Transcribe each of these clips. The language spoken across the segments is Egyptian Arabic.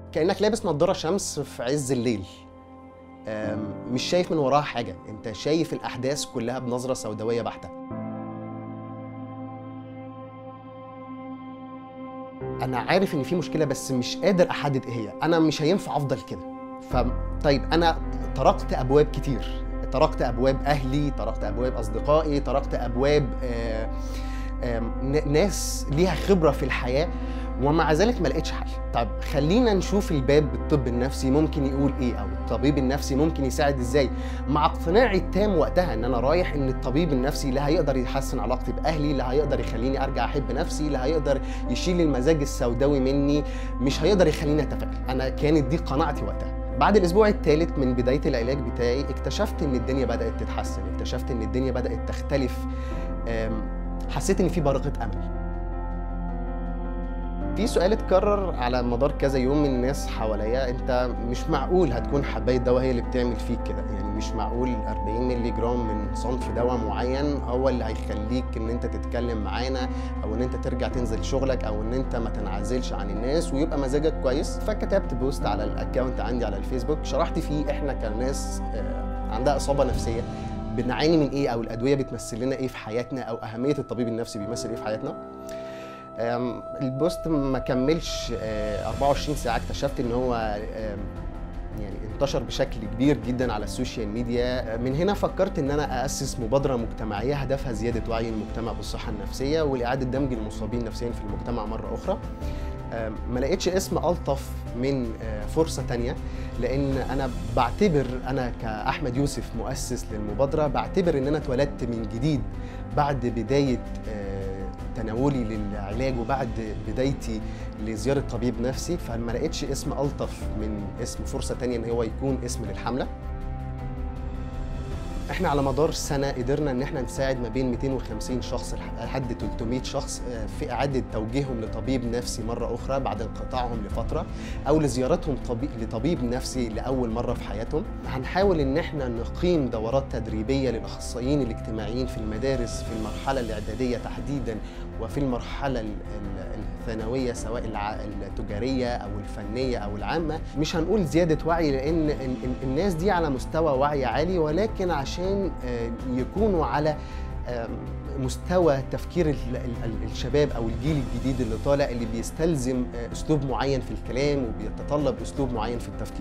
كانك لابس نضاره شمس في عز الليل أم، مش شايف من وراها حاجه انت شايف الاحداث كلها بنظره سوداويه بحته انا عارف ان في مشكله بس مش قادر احدد ايه هي انا مش هينفع افضل كده فطيب انا طرقت ابواب كتير طرقت ابواب اهلي طرقت ابواب اصدقائي طرقت ابواب آه، آم، ن- ناس ليها خبره في الحياه ومع ذلك ما لقيتش حل طب خلينا نشوف الباب بالطب النفسي ممكن يقول ايه او الطبيب النفسي ممكن يساعد ازاي مع اقتناعي التام وقتها ان انا رايح ان الطبيب النفسي لا هيقدر يحسن علاقتي باهلي لا هيقدر يخليني ارجع احب نفسي لا هيقدر يشيل المزاج السوداوي مني مش هيقدر يخليني اتفائل انا كانت دي قناعتي وقتها بعد الاسبوع الثالث من بدايه العلاج بتاعي اكتشفت ان الدنيا بدات تتحسن اكتشفت ان الدنيا بدات تختلف أم، حسيت ان في بارقه امل في سؤال اتكرر على مدار كذا يوم من الناس حواليا انت مش معقول هتكون حبايه دواء هي اللي بتعمل فيك كده يعني مش معقول 40 مللي جرام من صنف دواء معين هو اللي هيخليك ان انت تتكلم معانا او ان انت ترجع تنزل شغلك او ان انت ما تنعزلش عن الناس ويبقى مزاجك كويس فكتبت بوست على الاكونت عندي على الفيسبوك شرحت فيه احنا كناس آه، عندها اصابه نفسيه بنعاني من ايه او الادويه بتمثل لنا ايه في حياتنا او اهميه الطبيب النفسي بيمثل ايه في حياتنا أم، البوست ما كملش آه، 24 ساعه اكتشفت ان هو آم، يعني انتشر بشكل كبير جدا على السوشيال ميديا من هنا فكرت ان انا اسس مبادره مجتمعيه هدفها زياده وعي المجتمع بالصحه النفسيه واعاده دمج المصابين نفسيا في المجتمع مره اخرى آم، ما لقيتش اسم الطف من آه، فرصه تانية لان انا بعتبر انا كاحمد يوسف مؤسس للمبادره بعتبر ان انا اتولدت من جديد بعد بدايه آه، تناولي للعلاج وبعد بدايتي لزياره طبيب نفسي فما لقيتش اسم الطف من اسم فرصه تانية ان هو يكون اسم للحمله احنا على مدار سنه قدرنا ان احنا نساعد ما بين 250 شخص لح- لحد 300 شخص آه، في اعاده توجيههم لطبيب نفسي مره اخرى بعد انقطاعهم لفتره او لزيارتهم طبي... لطبيب نفسي لاول مره في حياتهم هنحاول ان احنا نقيم دورات تدريبيه للاخصائيين الاجتماعيين في المدارس في المرحله الاعداديه تحديدا وفي المرحله ال- ال- الثانويه سواء الع... التجاريه او الفنيه او العامه مش هنقول زياده وعي لان ال- ال- الناس دي على مستوى وعي عالي ولكن عشان آه، يكونوا على آم، مستوى تفكير ال- ال- ال- الشباب او الجيل الجديد اللي طالع اللي بيستلزم آه، اسلوب معين في الكلام وبيتطلب اسلوب معين في التفكير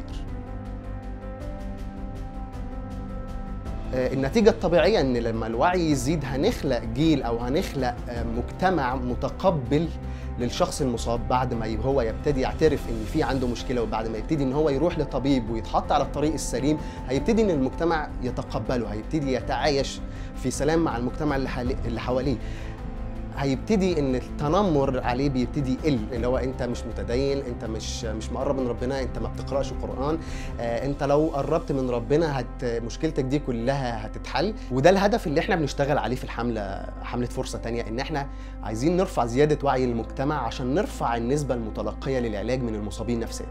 آه، النتيجة الطبيعية ان لما الوعي يزيد هنخلق جيل او هنخلق آه، مجتمع متقبل للشخص المصاب بعد ما ي- هو يبتدي يعترف ان في عنده مشكله وبعد ما يبتدي ان هو يروح لطبيب ويتحط على الطريق السليم هيبتدي ان المجتمع يتقبله هيبتدي يتعايش في سلام مع المجتمع اللي حالي- اللي حواليه هيبتدي ان التنمر عليه بيبتدي يقل اللي هو انت مش متدين انت مش مش مقرب من ربنا انت ما بتقراش القران آه انت لو قربت من ربنا هت مشكلتك دي كلها هتتحل وده الهدف اللي احنا بنشتغل عليه في الحمله حمله فرصه تانية ان احنا عايزين نرفع زياده وعي المجتمع عشان نرفع النسبه المتلقيه للعلاج من المصابين نفسيا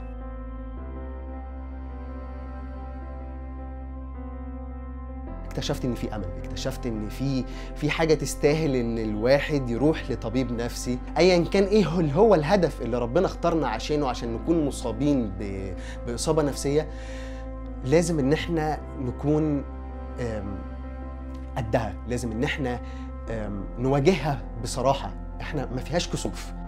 اكتشفت ان في امل اكتشفت ان في في حاجه تستاهل ان الواحد يروح لطبيب نفسي ايا كان ايه هو- هو الهدف اللي ربنا اختارنا عشانه عشان نكون مصابين ب- باصابه نفسيه لازم ان احنا نكون آم، قدها لازم ان احنا آم، نواجهها بصراحه احنا ما فيهاش كسوف